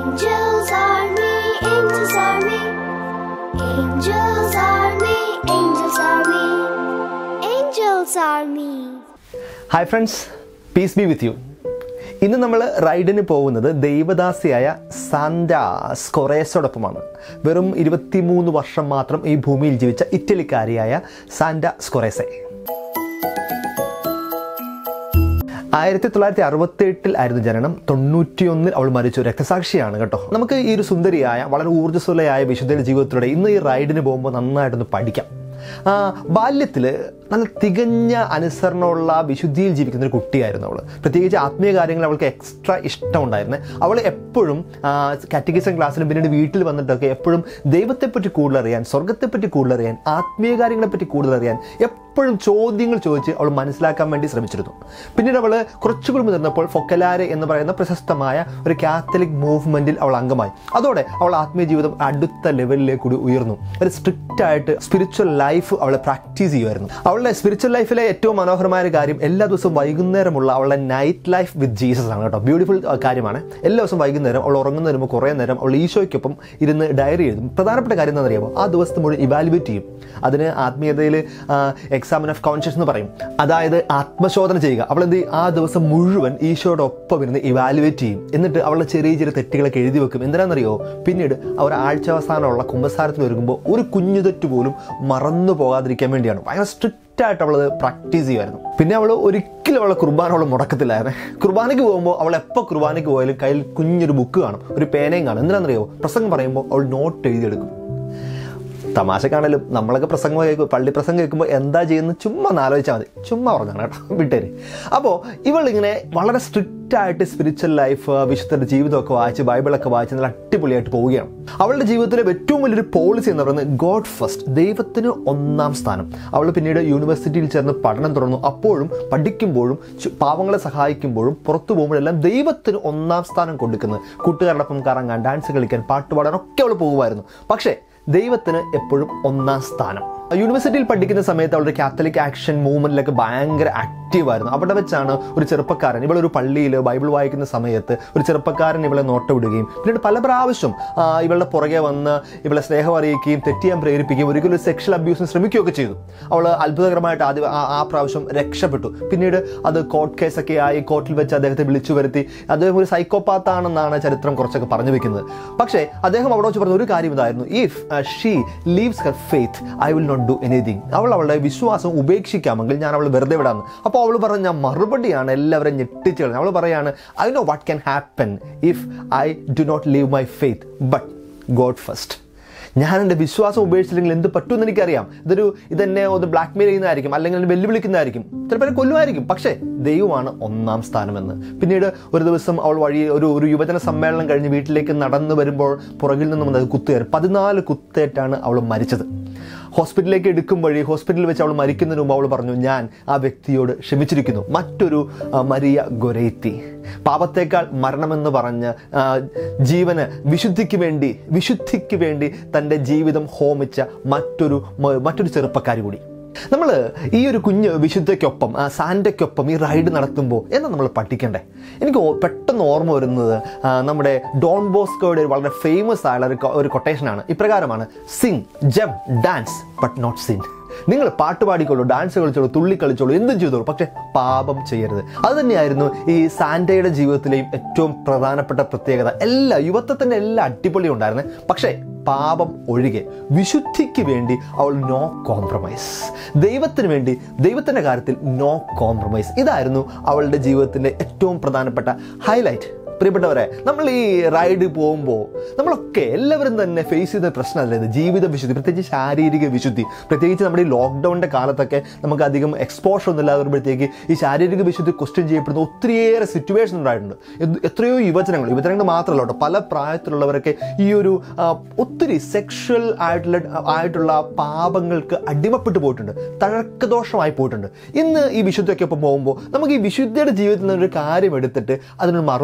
Angels army, angels army. Angels army, angels army. Angels army. Hi friends peace be with you ഇന്ന് നമ്മൾ റൈഡിന് പോകുന്നത് ദൈവദാസിയായ Santa സ്കൊറേസോടൊപ്പമാണ് വെറും ഇരുപത്തിമൂന്ന് വർഷം മാത്രം ഈ ഭൂമിയിൽ ജീവിച്ച ഇറ്റലിക്കാരിയായ സാന്റ സ്കൊറേസെ ആയിരത്തി തൊള്ളായിരത്തി അറുപത്തി എട്ടിൽ ആയിരുന്നു ജനനം തൊണ്ണൂറ്റിയൊന്നിൽ അവൾ മരിച്ചു രക്തസാക്ഷിയാണ് കേട്ടോ നമുക്ക് ഈ ഒരു സുന്ദരിയായ വളരെ ഊർജ്ജസ്വലയായ വിശുദ്ധയുടെ ജീവിതത്തിലൂടെ ഇന്ന് ഈ റൈഡിന് പോകുമ്പോൾ നന്നായിട്ടൊന്ന് പഠിക്കാം ആ, ബാല്യത്തിൽ നല്ല തികഞ്ഞ അനുസരണമുള്ള വിശുദ്ധിയിൽ ജീവിക്കുന്ന ഒരു കുട്ടിയായിരുന്നു അവൾ പ്രത്യേകിച്ച് ആത്മീയ കാര്യങ്ങൾ അവൾക്ക് എക്സ്ട്രാ ഇഷ്ടമുണ്ടായിരുന്നു അവൾ എപ്പോഴും കാറ്റഗിസം ക്ലാസ്സിലും പിന്നീട് വീട്ടിൽ വന്നിട്ടൊക്കെ എപ്പോഴും ദൈവത്തെപ്പറ്റി കൂടുതൽ അറിയാൻ സ്വർഗത്തെപ്പറ്റി കൂടുതൽ അറിയാൻ ആത്മീയ കാര്യങ്ങളെപ്പറ്റി കൂടുതൽ അറിയാൻ എപ്പോഴും ചോദ്യങ്ങൾ ചോദിച്ച് അവൾ മനസ്സിലാക്കാൻ വേണ്ടി ശ്രമിച്ചിരുന്നു പിന്നീട് അവൾ കുറച്ചുകൂടി മുതിർന്നപ്പോൾ ഫൊക്കലാരെ എന്ന് പറയുന്ന പ്രശസ്തമായ ഒരു കാത്തലിക് മൂവ്മെന്റിൽ അവൾ അംഗമായി അതോടെ അവൾ ആത്മീയ ജീവിതം അടുത്ത ലെവലിലേക്ക് കൂടി ഉയർന്നു ഒരു സ്ട്രിക്റ്റ് ആയിട്ട് സ്പിരിച്വൽ ലൈഫ് അവളെ പ്രാക്ടീസ് ചെയ്യുമായിരുന്നു അവളുടെ സ്പിരിച്വൽ ലൈഫിലെ ഏറ്റവും മനോഹരമായ ഒരു കാര്യം എല്ലാ ദിവസവും വൈകുന്നേരമുള്ള അവളുടെ നൈറ്റ് ലൈഫ് വിത്ത് ജീസസ് ആണ് കേട്ടോ ബ്യൂട്ടിഫുൾ കാര്യമാണ് എല്ലാ ദിവസവും വൈകുന്നേരം അവൾ ഉറങ്ങുന്നതിന് മുമ്പ് കുറേ നേരം അവൾ ഈശോയ്ക്കൊപ്പം ഇരുന്ന് ഡയറി എഴുതും പ്രധാനപ്പെട്ട കാര്യം എന്താണെന്ന് അറിയാമോ ആ ദിവസത്തെ മുഴുവൻ ഇവാലുവേറ്റ് ചെയ്യും അതിന് ആത്മീയതയിൽ എക്സാമിൻ ഓഫ് കോൺഷ്യസ് എന്ന് പറയും അതായത് ആത്മശോധന ചെയ്യുക അവൾ എന്ത് ചെയ്യും? ആ ദിവസം മുഴുവൻ ഈശോയോടൊപ്പം ഇരുന്ന് ഇവാലുവേറ്റ് ചെയ്യും എന്നിട്ട് അവളുടെ ചെറിയ ചെറിയ തെറ്റുകളൊക്കെ എഴുതി വെക്കും എന്തിനാണെന്നറിയോ പിന്നീട് അവർ ആഴ്ച അവസാനമുള്ള കുമ്പസാരത്തിന് ഒരുങ്ങുമ്പോൾ ഒരു കുഞ്ഞു തെറ്റ് പോലും മറന്നു പോകാതിരിക്കാൻ വേണ്ടിയാണ് ഭയങ്കര സ്ട്രിക്റ്റ് ആയിട്ട് അവൾ പ്രാക്ടീസ് ചെയ്യുമായിരുന്നു പിന്നെ അവൾ ഒരിക്കലും അവളെ കുർബാന അവൾ മുടക്കത്തില്ലായിരുന്നു കുർബാനയ്ക്ക് പോകുമ്പോൾ അവൾ എപ്പോൾ കുർബാനയ്ക്ക് പോയാലും കയ്യിൽ കുഞ്ഞൊരു ബുക്ക് കാണും ഒരു പേനയും കാണും എന്തിനാണെന്നറിയോ പ്രസംഗം പറയുമ്പോൾ അവൾ നോട്ട് എഴുതിയെടുക്കും തമാശക്കാണേലും നമ്മളൊക്കെ പ്രസംഗം കേൾക്കും പള്ളി പ്രസംഗം കേൾക്കുമ്പോൾ എന്താ ചെയ്യുന്നത് ചുമ്മാ ഒന്ന് ആലോചിച്ചാൽ മതി ചുമ്മാ പറഞ്ഞാണ് കേട്ടോ വിട്ടേര് അപ്പോൾ ഇവളിങ്ങനെ വളരെ സ്ട്രിക്റ്റ് ആയിട്ട് സ്പിരിച്വൽ ലൈഫ് വിശുദ്ധരുടെ ജീവിതമൊക്കെ വായിച്ച് ബൈബിളൊക്കെ വായിച്ച് നല്ല അടിപൊളിയായിട്ട് പോവുകയാണ് അവളുടെ ജീവിതത്തിലെ ഏറ്റവും വലിയൊരു പോളിസി എന്ന് പറയുന്നത് ഗോഡ് ഫസ്റ്റ് ദൈവത്തിന് ഒന്നാം സ്ഥാനം അവൾ പിന്നീട് യൂണിവേഴ്സിറ്റിയിൽ ചേർന്ന് പഠനം തുടർന്നു അപ്പോഴും പഠിക്കുമ്പോഴും ചു- പാവങ്ങളെ സഹായിക്കുമ്പോഴും പുറത്തു പോകുമ്പോഴെല്ലാം ദൈവത്തിന് ഒന്നാം സ്ഥാനം കൊടുക്കുന്നത് കൂട്ടുകാരോടൊപ്പം കറങ്ങാൻ ഡാൻസ് കളിക്കാൻ പാട്ട് പാടാൻ ഒക്കെ അവൾ പോകുമായിരുന്നു പക്ഷേ ദൈവത്തിന് എപ്പോഴും ഒന്നാം സ്ഥാനം യൂണിവേഴ്സിറ്റിയിൽ പഠിക്കുന്ന സമയത്ത് അവളുടെ കാത്തലിക് ആക്ഷൻ മൂവ്മെന്റിലൊക്കെ ഭയങ്കര ആക്റ്റീവ് ആയിരുന്നു അവിടെ വെച്ചാണ് ഒരു ചെറുപ്പക്കാരൻ ഇവളൊരു പള്ളിയിൽ ബൈബിൾ വായിക്കുന്ന സമയത്ത് ഒരു ചെറുപ്പക്കാരൻ ഇവളെ നോട്ടമിടുകയും പിന്നീട് പല പ്രാവശ്യം ആ, ഇവളുടെ പുറകെ വന്ന് ഇവളെ സ്നേഹം അറിയിക്കുകയും തെറ്റിയാൻ പ്രേരിപ്പിക്കുകയും ഒരിക്കലും സെക്ഷൽ അബ്യൂസിന് ശ്രമിക്കുകയൊക്കെ ചെയ്തു അവൾ അത്ഭുതകരമായിട്ട് ആദ്യം ആ- ആ പ്രാവശ്യം രക്ഷപ്പെട്ടു പിന്നീട് അത് കോർട്ട് കേസൊക്കെ ആയി കോർട്ടിൽ വെച്ച് അദ്ദേഹത്തെ വിളിച്ചു വരുത്തി അദ്ദേഹം ഒരു സൈക്കോപാത്ത് ആണെന്നാണ് ചരിത്രം കുറച്ചൊക്കെ പറഞ്ഞു വെക്കുന്നത് പക്ഷേ അദ്ദേഹം അവിടെ വെച്ച് പറഞ്ഞ ഒരു കാര്യം ഇതായിരുന്നു if she leaves her faith I will not do anything അവൾ അവളുടെ വിശ്വാസം ഉപേക്ഷിക്കാമെങ്കിൽ ഞാൻ അവൾ വെറുതെ വിടാന്ന് അപ്പോൾ അവൾ പറഞ്ഞ മറുപടിയാണ് എല്ലാവരും ഞെട്ടിച്ചു കളഞ്ഞത് അവൾ പറയാണ് I know what can happen if I do not leave my faith but God first ഞാൻ എൻ്റെ വിശ്വാസം ഉപേക്ഷിച്ചില്ലെങ്കിൽ എന്ത് പറ്റുമെന്ന് എനിക്കറിയാം ഇതൊരു ഇതെന്നെ ഒന്ന് ബ്ലാക്ക് മെയിൽ ചെയ്യുന്നതായിരിക്കും അല്ലെങ്കിൽ എന്നെ വെല്ലുവിളിക്കുന്നതായിരിക്കും ചിലപ്പോൾ എന്നെ കൊല്ലുമായിരിക്കും പക്ഷേ ദൈവമാണ് ഒന്നാം സ്ഥാനമെന്ന് പിന്നീട് ഒരു ദിവസം അവൾ വഴി ഒരു ഒരു യുവജന സമ്മേളനം കഴിഞ്ഞ് വീട്ടിലേക്ക് നടന്നു വരുമ്പോൾ പുറകിൽ നിന്നും വന്നത് കുത്തേറ് പതിനാല് കുത്തേറ്റാണ് അവൾ മരിച്ചത് ഹോസ്പിറ്റലിലേക്ക് എടുക്കും വഴി ഹോസ്പിറ്റലിൽ വെച്ച് അവൾ മരിക്കുന്നതിന് മുമ്പ് അവൾ പറഞ്ഞു ഞാൻ ആ വ്യക്തിയോട് ക്ഷമിച്ചിരിക്കുന്നു മറ്റൊരു ആ, മരിയ ഗൊരൈത്തി പാപത്തേക്കാൾ മരണമെന്ന് പറഞ്ഞ് ആ, ജീവന് വിശുദ്ധിക്ക് വേണ്ടി വിശുദ്ധിക്ക് വേണ്ടി തൻ്റെ ജീവിതം ഹോമിച്ച മറ്റൊരു മ- മറ്റൊരു ചെറുപ്പക്കാരി കൂടി നമ്മൾ ഈ ഒരു കുഞ്ഞ് വിശുദ്ധയ്ക്കൊപ്പം ആ, സാന്റയ്ക്കൊപ്പം ഈ റൈഡ് നടത്തുമ്പോൾ എന്താ നമ്മൾ പഠിക്കണ്ടേ എനിക്ക് ഓ- പെട്ടെന്ന് ഓർമ്മ വരുന്നത് ആ, നമ്മുടെ ഡോൺ ബോസ്കോയുടെ ഒരു വളരെ ഫേമസ് ആയുള്ള ഒരു കൊ- ഒരു കൊട്ടേഷനാണ് ഇപ്രകാരമാണ് സിങ് ജം ഡാൻസ് ബട്ട് നോട്ട് സിൻ നിങ്ങൾ പാട്ട് പാടിക്കോളൂ ഡാൻസ് കളിച്ചോളൂ തുള്ളി കളിച്ചോളൂ എന്തും ചെയ്തോളൂ പക്ഷെ പാപം ചെയ്യരുത് അത് തന്നെയായിരുന്നു ഈ സാന്റയുടെ ജീവിതത്തിലെയും ഏറ്റവും പ്രധാനപ്പെട്ട പ്രത്യേകത എല്ലാ യുവത്വത്തിൻ്റെ എല്ലാ അടിപൊളിയും ഉണ്ടായിരുന്നു പക്ഷേ പാപം ഒഴികെ വിശുദ്ധിക്ക് വേണ്ടി അവൾ നോ കോംപ്രമൈസ് ദൈവത്തിന് വേണ്ടി ദൈവത്തിൻ്റെ കാര്യത്തിൽ നോ കോംപ്രമൈസ് ഇതായിരുന്നു അവളുടെ ജീവിതത്തിൻ്റെ ഏറ്റവും പ്രധാനപ്പെട്ട ഹൈലൈറ്റ് പ്രിയപ്പെട്ടവരെ നമ്മൾ ഈ റൈഡ് പോകുമ്പോൾ നമ്മളൊക്കെ എല്ലാവരും തന്നെ ഫേസ് ചെയ്യുന്ന പ്രശ്നമല്ലേ ഇത് ജീവിത വിശുദ്ധി പ്രത്യേകിച്ച് ശാരീരിക വിശുദ്ധി പ്രത്യേകിച്ച് നമ്മുടെ ഈ ലോക്ക്ഡൗണിൻ്റെ കാലത്തൊക്കെ നമുക്ക് അധികം എക്സ്പോഷർ ഒന്നും ഇല്ലാതെ വരുമ്പോഴത്തേക്ക് ഈ ശാരീരിക വിശുദ്ധി ക്വസ്റ്റ്യൻ ചെയ്യപ്പെടുന്ന ഒത്തിരിയേറെ സിറ്റുവേഷൻ ഉണ്ടായിട്ടുണ്ട് എന്ത്- എത്രയോ യുവജനങ്ങൾ യുവജനങ്ങൾ മാത്രമല്ല കേട്ടോ പല പ്രായത്തിലുള്ളവരൊക്കെ ഈ ഒരു ആ, ഒത്തിരി സെക്ഷൽ ആയിട്ടുള്ള ആയിട്ടുള്ള പാപങ്ങൾക്ക് അടിമപ്പെട്ടു പോയിട്ടുണ്ട് തഴക്കദോഷമായി പോയിട്ടുണ്ട് ഇന്ന് ഈ വിശുദ്ധിയൊക്കെ ഒപ്പം പോകുമ്പോൾ നമുക്ക് ഈ വിശുദ്ധിയുടെ ജീവിതത്തിൽ നിന്ന് ഒരു കാര്യം എടുത്തിട്ട് അതിനൊരു മറുമരുന്ന് കൊടുക്കണം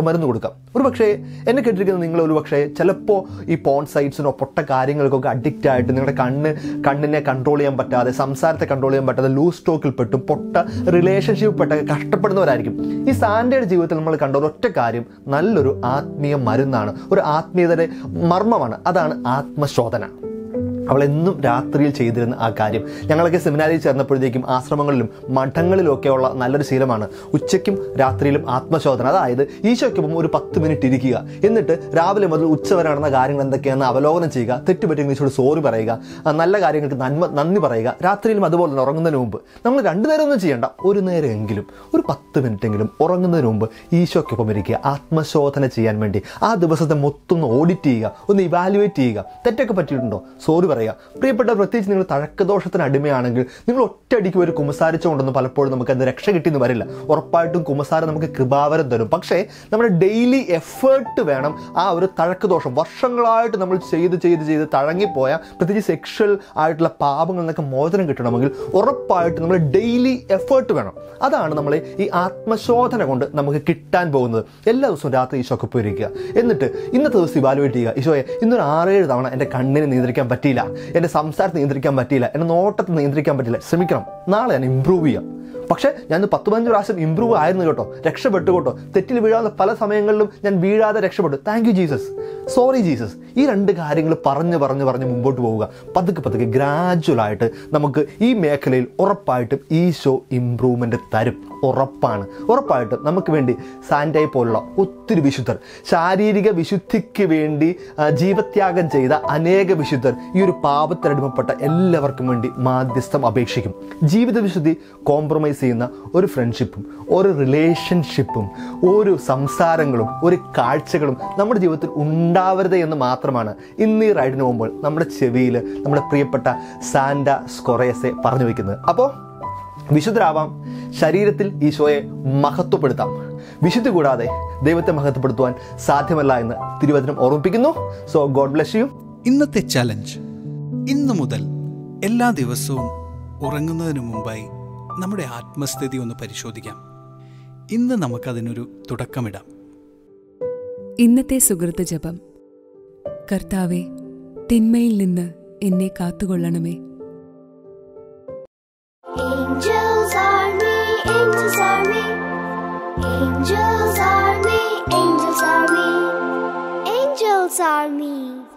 കൊടുക്കാം ഒരു പക്ഷേ എന്നെ കേട്ടിരിക്കുന്ന നിങ്ങൾ ഒരു പക്ഷേ ചിലപ്പോൾ ഈ പോൺ സൈറ്റ്സിനോ പൊട്ട കാര്യങ്ങൾക്കൊക്കെ അഡിക്റ്റ് ആയിട്ട് നിങ്ങളുടെ കണ്ണ് കണ്ണിനെ കൺട്രോൾ ചെയ്യാൻ പറ്റാതെ സംസാരത്തെ കൺട്രോൾ ചെയ്യാൻ പറ്റാതെ ലൂസ് സ്റ്റോക്കിൽ പെട്ടും പൊട്ട റിലേഷൻഷിപ്പ് പെട്ടൊക്കെ കഷ്ടപ്പെടുന്നവരായിരിക്കും ഈ സാൻഡയുടെ ജീവിതത്തിൽ നമ്മൾ കണ്ട ഒരൊറ്റ കാര്യം നല്ലൊരു ആത്മീയ മരുന്നാണ് ഒരു ആത്മീയതയുടെ മർമ്മമാണ് അതാണ് ആത്മശോധന അവൾ എന്നും രാത്രിയിൽ ചെയ്തിരുന്ന ആ കാര്യം ഞങ്ങളൊക്കെ സെമിനാരിൽ ചേർന്നപ്പോഴത്തേക്കും ആശ്രമങ്ങളിലും മഠങ്ങളിലൊക്കെയുള്ള നല്ലൊരു ശീലമാണ് ഉച്ചയ്ക്കും രാത്രിയിലും ആത്മശോധന അതായത് ഈശോയ്ക്കൊപ്പം ഒരു പത്ത് മിനിറ്റ് ഇരിക്കുക എന്നിട്ട് രാവിലെ മുതൽ ഉച്ച വരെ നടന്ന കാര്യങ്ങൾ എന്തൊക്കെയാണെന്ന് അവലോകനം ചെയ്യുക തെറ്റുപറ്റിയെങ്കിൽ ഈശോട് സോറി പറയുക ആ നല്ല കാര്യങ്ങൾക്ക് നന്മ നന്ദി പറയുക രാത്രിയിലും അതുപോലെ തന്നെ ഉറങ്ങുന്നതിന് മുമ്പ് നമ്മൾ രണ്ടു നേരം ഒന്നും ചെയ്യണ്ട ഒരു നേരമെങ്കിലും ഒരു പത്ത് മിനിറ്റെങ്കിലും ഉറങ്ങുന്നതിന് മുമ്പ് ഈശോയ്ക്കൊപ്പം ഇരിക്കുക ആത്മശോധന ചെയ്യാൻ വേണ്ടി ആ ദിവസത്തെ മൊത്തം ഒന്ന് ഓഡിറ്റ് ചെയ്യുക ഒന്ന് ഇവാലുവേറ്റ് ചെയ്യുക തെറ്റൊക്കെ പറ്റിയിട്ടുണ്ടോ സോറി പറയുക പ്രിയപ്പെട്ട പ്രത്യേകിച്ച് നിങ്ങൾ തഴക്കദോഷത്തിന് അടിമയാണെങ്കിൽ നിങ്ങൾ ഒറ്റയടിക്ക് ഒരു കുമ്പസാരിച്ചുകൊണ്ടൊന്നും പലപ്പോഴും നമുക്ക് അത് രക്ഷ കിട്ടിയെന്ന് വരില്ല ഉറപ്പായിട്ടും കുമ്പസാരം നമുക്ക് കൃപാവരം തരും പക്ഷേ നമ്മുടെ ഡെയിലി എഫേർട്ട് വേണം ആ ഒരു തഴക്കദോഷം വർഷങ്ങളായിട്ട് നമ്മൾ ചെയ്ത് ചെയ്ത് ചെയ്ത് തഴങ്ങിപ്പോയ പ്രത്യേകിച്ച് സെക്ഷൽ ആയിട്ടുള്ള പാപങ്ങളിൽ നിന്നൊക്കെ മോചനം കിട്ടണമെങ്കിൽ ഉറപ്പായിട്ട് നമ്മൾ ഡെയിലി എഫേർട്ട് വേണം അതാണ് നമ്മൾ ഈ ആത്മശോധന കൊണ്ട് നമുക്ക് കിട്ടാൻ പോകുന്നത് എല്ലാ ദിവസവും രാത്രി ഈശോക്ക് പോയിരിക്കുക എന്നിട്ട് ഇന്നത്തെ ദിവസം ഇവാലുവേറ്റ് ചെയ്യുക ഈശോയെ ഇന്നൊരു ആറേഴ് തവണ എൻ്റെ കണ്ണിനെ നിയന്ത്രിക്കാൻ പറ്റിയില്ല എൻ്റെ സംസാരത്തെ നിയന്ത്രിക്കാൻ പറ്റിയില്ല എൻ്റെ നോട്ടത്തെ നിയന്ത്രിക്കാൻ പറ്റില്ല ശ്രമിക്കണം നാളെ ഞാൻ ഇമ്പ്രൂവ് ചെയ്യാം പക്ഷേ ഞാൻ ഇന്ന് പത്ത് പതിനഞ്ച് പ്രാവശ്യം ഇമ്പ്രൂവ് ആയിരുന്നു കേട്ടോ രക്ഷപ്പെട്ടു കേട്ടോ തെറ്റിൽ വീഴാതെ പല സമയങ്ങളിലും ഞാൻ വീഴാതെ രക്ഷപ്പെട്ടു thank you Jesus sorry Jesus ഈ രണ്ട് കാര്യങ്ങൾ പറഞ്ഞ് പറഞ്ഞ് പറഞ്ഞ് മുമ്പോട്ട് പോവുക പതുക്കെ പതുക്കെ ഗ്രാജുവലായിട്ട് നമുക്ക് ഈ മേഖലയിൽ ഉറപ്പായിട്ടും ഈശോ ഇമ്പ്രൂവ്മെൻ്റ് തരും ഉറപ്പാണ് ഉറപ്പായിട്ടും നമുക്ക് വേണ്ടി സാൻഡായി പോലുള്ള ഒത്തിരി വിശുദ്ധർ ശാരീരിക വിശുദ്ധിക്ക് വേണ്ടി ആ, ജീവത്യാഗം ചെയ്ത അനേക വിശുദ്ധർ ഈ ഒരു പാപത്തിനടിമപ്പെട്ട എല്ലാവർക്കും വേണ്ടി മാധ്യസ്ഥം അപേക്ഷിക്കും ജീവിത വിശുദ്ധി കോംപ്രമൈസ് ചെയ്യുന്ന ഒരു ഫ്രണ്ട്ഷിപ്പും ഒരു റിലേഷൻഷിപ്പും ഒരു സംസാരങ്ങളും ഒരു കാഴ്ചകളും നമ്മുടെ ജീവിതത്തിൽ ഉണ്ടാവരുത് എന്ന് മാത്രമാണ് ഇന്ന് ഈ റൈഡിന് പോകുമ്പോൾ നമ്മുടെ ചെവിയിൽ നമ്മുടെ പ്രിയപ്പെട്ട സാൻഡ സ്കൊറേസെ പറഞ്ഞു വയ്ക്കുന്നത് അപ്പോൾ വിശുദ്ധരാവാം ശരീരത്തിൽ ഈശോയെ മഹത്വപ്പെടുത്താം വിശുദ്ധി കൂടാതെ ദൈവത്തെ മഹത്വപ്പെടുത്തുവാൻ സാധ്യമല്ല എന്ന് തിരുവചനം ഓർമ്മിപ്പിക്കുന്നു സോ ഗോഡ് ബ്ലെസ് യു ഇന്നത്തെ ചലഞ്ച് ഇന്നു മുതൽ എല്ലാ ദിവസവും ഉറങ്ങുന്നതിന് മുമ്പായി നമ്മുടെ ആത്മസ്ഥിതി ഒന്ന് പരിശോധിക്കാം ഇന്ന് നമുക്കതിനൊരു തുടക്കമിടാം ഇന്നത്തെ സുഹൃത്ത് ജപം കർത്താവെ തിന്മയിൽ നിന്ന് എന്നെ കാത്തുകൊള്ളണമേ Angels army, angels army. Angels army, angels army. Angels army.